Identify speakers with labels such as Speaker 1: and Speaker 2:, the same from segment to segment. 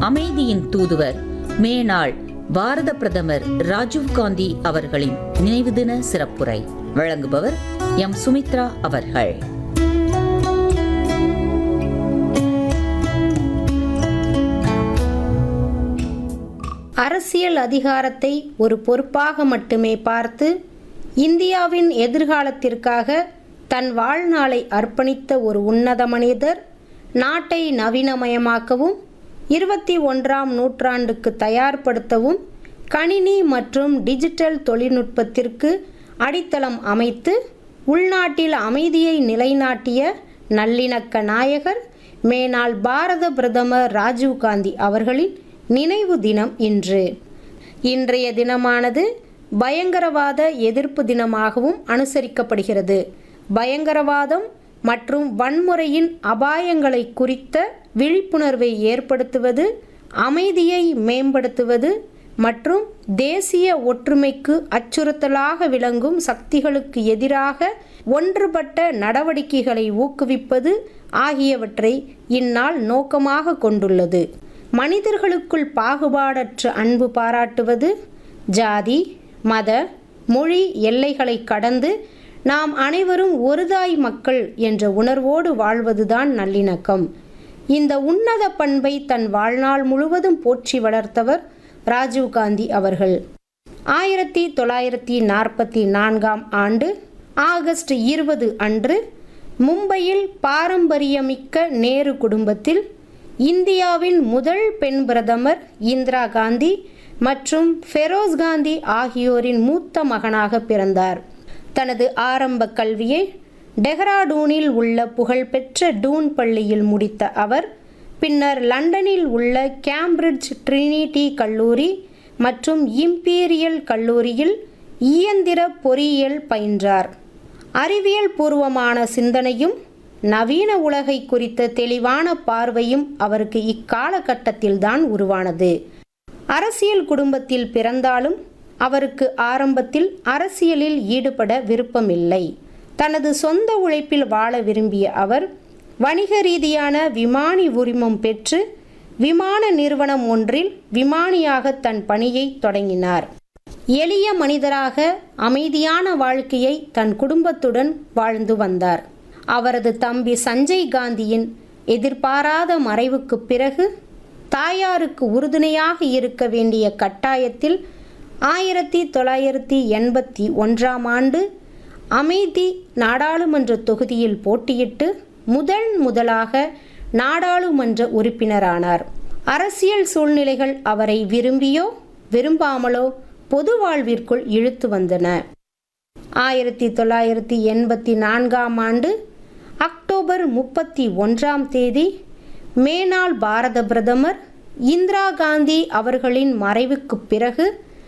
Speaker 1: அமைதியின் தூதுவர் மேனாள் பாரத பிரதமர் ராஜீவ் காந்தி அவர்களின் நினைவு தின சிறப்புரை வழங்குபவர் எம் சுமித்ரா அவர்கள்
Speaker 2: அரசியல் அதிகாரத்தை ஒரு பொறுப்பாக மட்டுமே பார்த்து இந்தியாவின் எதிர்காலத்திற்காக தன் வாழ்நாளை அர்ப்பணித்த ஒரு உன்னத மனிதர் நாட்டை நவீனமயமாக்கவும் இருபத்தி ஒன்றாம் நூற்றாண்டுக்கு தயார்படுத்தவும் கணினி மற்றும் டிஜிட்டல் தொழில்நுட்பத்திற்கு அடித்தளம் அமைத்து உள்நாட்டில் அமைதியை நிலைநாட்டிய நல்லிணக்க நாயகர் மேனாள் பாரத பிரதமர் ராஜீவ்காந்தி அவர்களின் நினைவு தினம் இன்று இன்றைய தினமானது பயங்கரவாத எதிர்ப்பு தினமாகவும் அனுசரிக்கப்படுகிறது பயங்கரவாதம் மற்றும் வன்முறையின் அபாயங்களை குறித்த விழிப்புணர்வை ஏற்படுத்துவது அமைதியை மேம்படுத்துவது மற்றும் தேசிய ஒற்றுமைக்கு அச்சுறுத்தலாக விளங்கும் சக்திகளுக்கு எதிராக ஒன்றுபட்ட நடவடிக்கைகளை ஊக்குவிப்பது ஆகியவற்றை இந்நாள் நோக்கமாக கொண்டுள்ளது மனிதர்களுக்குள் பாகுபாடற்ற அன்பு பாராட்டுவது ஜாதி மத மொழி எல்லைகளை கடந்து நாம் அனைவரும் ஒருதாய் மக்கள் என்ற உணர்வோடு வாழ்வதுதான் நல்லிணக்கம் இந்த உன்னத பண்பை தன் வாழ்நாள் முழுவதும் போற்றி வளர்த்தவர் ராஜீவ்காந்தி அவர்கள் ஆயிரத்தி தொள்ளாயிரத்தி நாற்பத்தி நான்காம் ஆண்டு ஆகஸ்ட் இருபது அன்று மும்பையில் பாரம்பரியமிக்க நேரு குடும்பத்தில் இந்தியாவின் முதல் பெண் பிரதமர் இந்திரா காந்தி மற்றும் ஃபெரோஸ் காந்தி ஆகியோரின் மூத்த மகனாக பிறந்தார் தனது ஆரம்ப கல்வியை டெஹ்ராடூனில் உள்ள புகழ்பெற்ற டூன் பள்ளியில் முடித்த அவர் பின்னர் லண்டனில் உள்ள கேம்பிரிட்ஜ் ட்ரினிட்டி கல்லூரி மற்றும் இம்பீரியல் கல்லூரியில் இயந்திர பொறியியல் பயின்றார் அறிவியல் பூர்வமான சிந்தனையும் நவீன உலகை குறித்த தெளிவான பார்வையும் அவருக்கு இக்காலகட்டத்தில்தான் உருவானது அரசியல் குடும்பத்தில் பிறந்தாலும் அவருக்கு ஆரம்பத்தில் அரசியலில் ஈடுபட விருப்பமில்லை தனது சொந்த உழைப்பில் வாழ விரும்பிய அவர் வணிக ரீதியான விமானி உரிமம் பெற்று விமான நிறுவனம் ஒன்றில் விமானியாக தன் பணியை தொடங்கினார் எளிய மனிதராக அமைதியான வாழ்க்கையை தன் குடும்பத்துடன் வாழ்ந்து வந்தார் அவரது தம்பி சஞ்சய் காந்தியின் எதிர்பாராத மறைவுக்கு பிறகு தாயாருக்கு உறுதுணையாக இருக்க வேண்டிய கட்டாயத்தில் ஆயிரத்தி தொள்ளாயிரத்தி எண்பத்தி ஒன்றாம் ஆண்டு அமைதி நாடாளுமன்ற தொகுதியில் போட்டியிட்டு முதல் முதலாக நாடாளுமன்ற உறுப்பினரானார் அரசியல் சூழ்நிலைகள் அவரை விரும்பியோ விரும்பாமலோ பொது வாழ்விற்குள் இழுத்து வந்தன ஆயிரத்தி தொள்ளாயிரத்தி எண்பத்தி நான்காம் ஆண்டு அக்டோபர் முப்பத்தி ஒன்றாம் தேதி மேனாள் பாரத பிரதமர் இந்திரா காந்தி அவர்களின் மறைவுக்கு பிறகு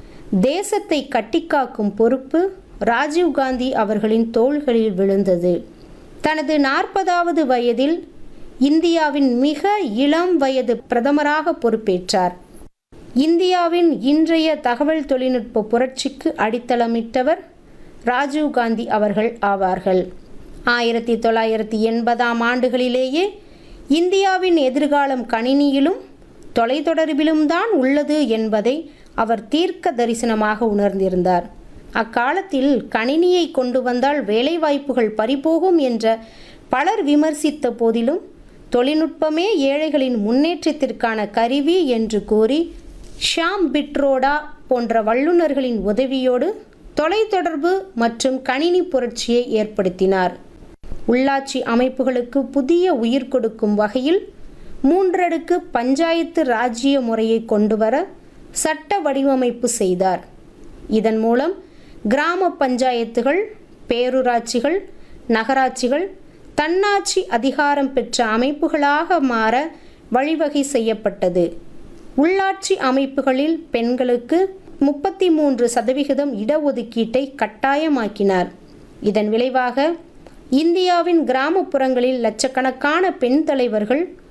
Speaker 2: தேசத்தை கட்டிக்காக்கும் பொறுப்பு ராஜீவ்காந்தி அவர்களின் தோள்களில் விழுந்தது தனது நாற்பதாவது வயதில் இந்தியாவின் மிக இளம் வயது பிரதமராக பொறுப்பேற்றார் இந்தியாவின் இன்றைய தகவல் தொழில்நுட்ப புரட்சிக்கு அடித்தளமிட்டவர் ராஜீவ்காந்தி அவர்கள் ஆவார்கள் ஆயிரத்தி தொள்ளாயிரத்தி எண்பதாம் ஆண்டுகளிலேயே இந்தியாவின் எதிர்காலம் கணினியிலும் தொலைத்தொடர்பிலும் தான் உள்ளது என்பதை அவர் தீர்க்க தரிசனமாக உணர்ந்திருந்தார் அக்காலத்தில் கணினியை கொண்டு வந்தால் வேலைவாய்ப்புகள் பறிபோகும் என்ற பலர் விமர்சித்த போதிலும் தொழில்நுட்பமே ஏழைகளின் முன்னேற்றத்திற்கான கருவி என்று கூறி ஷாம் பிட்ரோடா போன்ற வல்லுநர்களின் உதவியோடு தொலைத்தொடர்பு மற்றும் கணினி புரட்சியை ஏற்படுத்தினார் உள்ளாட்சி அமைப்புகளுக்கு புதிய உயிர் கொடுக்கும் வகையில் மூன்றடுக்கு பஞ்சாயத்து ராஜ்ய முறையை கொண்டுவர சட்ட வடிவமைப்பு செய்தார் இதன் மூலம் கிராம பஞ்சாயத்துகள் பேரூராட்சிகள் நகராட்சிகள் தன்னாட்சி அதிகாரம் பெற்ற அமைப்புகளாக மாற வழிவகை செய்யப்பட்டது உள்ளாட்சி அமைப்புகளில் பெண்களுக்கு முப்பத்தி மூன்று சதவிகிதம் இடஒதுக்கீட்டை கட்டாயமாக்கினார் இதன் விளைவாக இந்தியாவின் கிராமப்புறங்களில் லட்சக்கணக்கான பெண் தலைவர்கள்